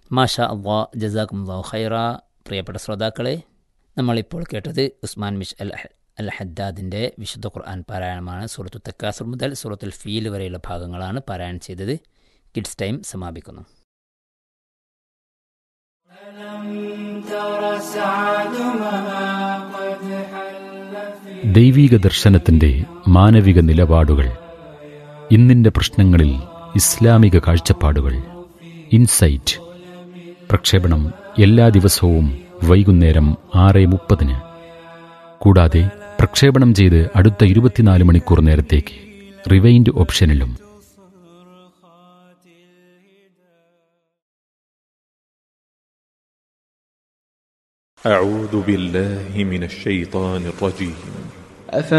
മാഷ അള്ളാ ജസാഖും ഖൈറ പ്രിയപ്പെട്ട ശ്രോതാക്കളെ നമ്മളിപ്പോൾ കേട്ടത് ഉസ്മാൻ മിഷ് അൽ അഹ- അൽ ഹദ്ദാദിൻ്റെ വിശുദ്ധ ഖുർആൻ പാരായണമാണ് സൂറത്തു തക്കാസുർ മുതൽ സൂറത്തുൽ ഫീൽ വരെയുള്ള ഭാഗങ്ങളാണ് പാരായണം ചെയ്തത് കിഡ്സ് ടൈം സമാപിക്കുന്നു ദൈവീക ദർശനത്തിന്റെ മാനവിക നിലപാടുകൾ ഇന്നിന്റെ പ്രശ്നങ്ങളിൽ ഇസ്ലാമിക കാഴ്ചപ്പാടുകൾ ഇൻസൈറ്റ് പ്രക്ഷേപണം എല്ലാ ദിവസവും വൈകുന്നേരം ആറ് മുപ്പതിന് കൂടാതെ പ്രക്ഷേപണം ചെയ്ത് അടുത്ത ഇരുപത്തിനാല് മണിക്കൂർ നേരത്തേക്ക് റിവൈൻഡ് ഓപ്ഷനിലും أعوذ بالله من الشيطان الرجيم